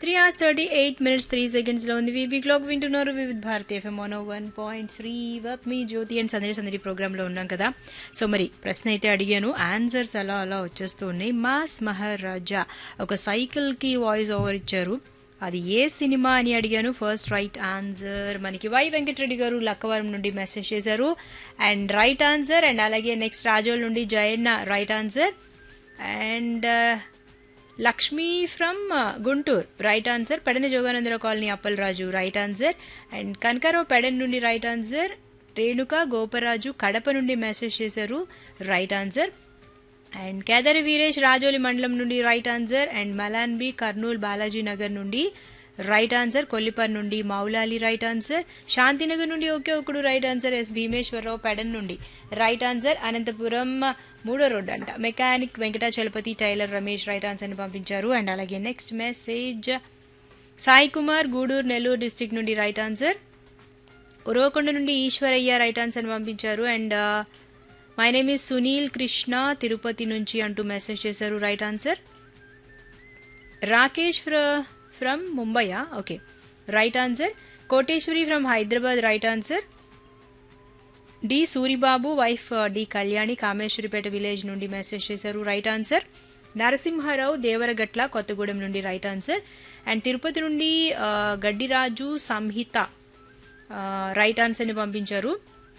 three hours thirty eight minutes three సెకండ్స్లో ఉంది VB clock వింటున్నారు Vividh Bharati FM mono one point three వర్క్ మీ జ్యోతి అండ్ సందడి సందడి ప్రోగ్రాంలో ఉన్నాం కదా సో మరి ప్రశ్న అయితే అడిగాను ఆన్సర్స్ అలా అలా వచ్చేస్తూ ఉన్నాయి మాస్ మహారాజా ఒక సైకిల్కి వాయిస్ ఓవర్ ఇచ్చారు అది ఏ సినిమా అని అడిగాను ఫస్ట్ రైట్ ఆన్సర్ మనకి వై వెంకటరెడ్డి గారు లక్కవరం నుండి మెసేజ్ చేశారు అండ్ రైట్ ఆన్సర్ అండ్ అలాగే నెక్స్ట్ రాజోల్ నుండి Jayanna right answer and Lakshmi from Guntur right answer Pedana Joganandarao colony Appalaraju right answer and Kanakarao Pedan నుండి రైట్ ఆన్సర్ రేణుక గోపరాజు కడప నుండి మెసేజ్ చేశారు right answer and Kedari Veeresh Rajoli మండలం నుండి right answer and Malan B Kurnool Balaji Nagar నుండి రైట్ ఆన్సర్ కొల్లిపర్ నుండి మౌలాలి రైట్ ఆన్సర్ శాంతినగర్ నుండి ఒకే ఒకడు right answer S Bhimeswararao Pedan నుండి రైట్ ఆన్సర్ అనంతపురం మూడో రోడ్ అంట mechanic Venkatachalapathi tailor Ramesh right ఆన్సర్ని పంపించారు అండ్ అలాగే next message Sai Kumar Gudur Nellore district నుండి రైట్ ఆన్సర్ ఉరవకొండ నుండి ఈశ్వరయ్య రైట్ ఆన్సర్ని పంపించారు and my name is Sunil Krishna Tirupati నుంచి అంటూ మెసేజ్ చేశారు రైట్ ఆన్సర్ రాకేష్ ఫ్రమ్ ముంబయా okay right answer Koteswari from Hyderabad right answer D Suribabu wife D Kalyani Kameswaripeta village నుండి మెసేజ్ చేశారు రైట్ ఆన్సర్ నరసింహారావు దేవరగట్ల కొత్తగూడెం నుండి రైట్ ఆన్సర్ అండ్ తిరుపతి నుండి గడ్డిరాజు సంహిత రైట్ ఆన్సర్ని పంపించారు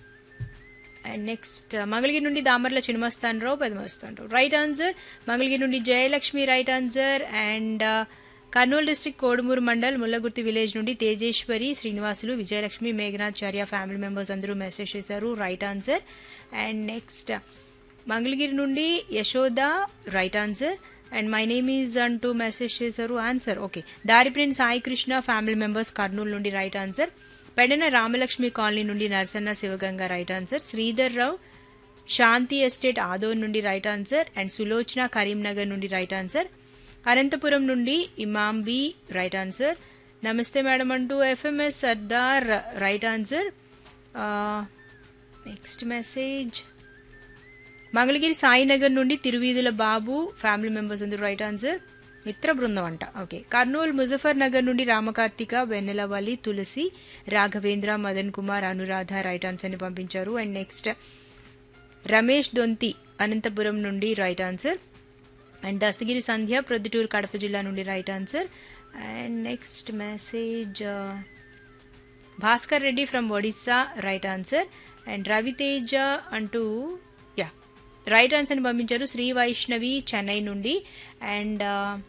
అండ్ నెక్స్ట్ మంగళగిరి నుండి దామర్ల చినమస్తాన్ రావు పెదమస్తాన్ రావు రైట్ ఆన్సర్ మంగళగిరి నుండి Jayalakshmi right answer and Kurnool district Kodumuru mandal Mullagurthi village నుండి తేజేశ్వరి శ్రీనివాసులు విజయలక్ష్మి మేఘనాచార్య ఫ్యామిలీ మెంబర్స్ అందరూ మెసేజ్ చేశారు right answer and next Mangalagiri నుండి Yashoda right answer and my name is అంటూ మెసేజ్ చేశారు ఆన్సర్ ఓకే దారిప్రిన్ సాయి కృష్ణ ఫ్యామిలీ మెంబర్స్ కర్నూలు నుండి right answer Pedana Ramalakshmi colony నుండి నరసన్న శివగంగ రైట్ ఆన్సర్ శ్రీధర్ రావు శాంతి ఎస్టేట్ ఆదోన్ నుండి right answer and Sulochana Karimnagar నుండి రైట్ ఆన్సర్ అనంతపురం నుండి ఇమాంబి రైట్ ఆన్సర్ నమస్తే మేడం అంటూ FMS Sardar right answer next message Mangalagiri Sainagar నుండి తిరువీధుల బాబు ఫ్యామిలీ మెంబర్స్ అందరూ రైట్ ఆన్సర్ మిత్ర బృందం అంట ఓకే కర్నూలు ముజఫర్ నగర్ నుండి రామకార్తిక వెన్నెలవల్లి తులసి రాఘవేంద్ర మదన్ కుమార్ అనురాధ రైట్ ఆన్సర్ని పంపించారు అండ్ నెక్స్ట్ రమేష్ దొంతి అనంతపురం నుండి right answer and Dastagiri Sandhya Proddatur Kadapa జిల్లా నుండి right answer and next message Bhaskar Reddy from Odisha right answer and Raviteja అంటూ యా రైట్ ఆన్సర్ని పంపించారు శ్రీ వైష్ణవి చెన్నై నుండి and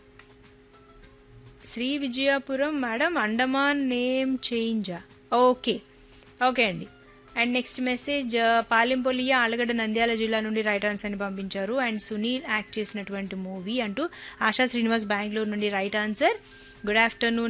Sri Vijayapuram madam Andaman name చేంజా ఓకే ఓకే అండి అండ్ నెక్స్ట్ మెసేజ్ పాలెంపొలియా ఆలగడ్డ నంద్యాల జిల్లా నుండి రైట్ ఆన్సర్ని పంపించారు అండ్ సునీల్ యాక్ట్ చేసినటువంటి మూవీ అంటూ ఆశా శ్రీనివాస్ బెంగళూరు నుండి రైట్ ఆన్సర్ గుడ్ ఆఫ్టర్నూన్